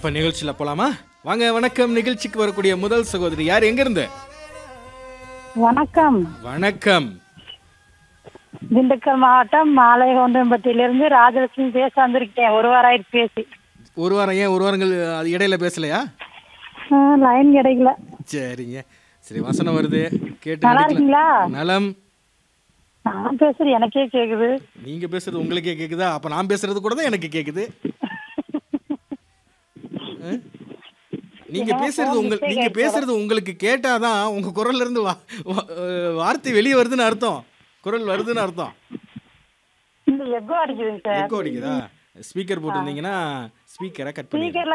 அப்ப நிகழ்ச்சியில போலாமா வாங்க வணக்கம் நிகழ்ச்சிக்கு வரக்கூடிய முதல் சகோதரி யார் எங்க இருந்து வணக்கம் வணக்கம் திண்டுக்கல் மாவட்டம் மாலைகொண்டம்பட்டியிலிருந்து ராஜலட்சுமி பேச வந்திருக்கேன் ஒரு வாரம் ஆயிடுச்சு பேசி ஒரு வாரம் ஏன் ஒரு வாரங்கள் அது இடையில பேசலையா ஆ, லைன் கிடைக்கல சரிங்க சரி வசனம் வருது கேட்டு நல்லா நடிக்கலாம். இருக்கீங்களா நலம் நான் பேசுறது எனக்கே கேக்குது நீங்க பேசுறது உங்களுக்கே கேக்குதா அப்ப நான் பேசுறது கூட தான் எனக்கு கேக்குது அஹ்? நீங்க பேசுறது உங்க நீங்க பேசுறது உங்களுக்கு கேட்டாதான் உங்க குரல்ல இருந்து வா- வா- அஹ் வார்த்தை வெளியே வருதுன்னு அர்த்தம் குரல் வருதுன்னு அர்த்தம் இந்த எக்கோ அடிக்குதுங்க சார் எக்கோ அடிக்குதா ஸ்பீக்கர் போட்டிருந்தீங்கன்னா ஸ்பீக்கரை கட் பண்ணி ஸ்பீக்கர்ல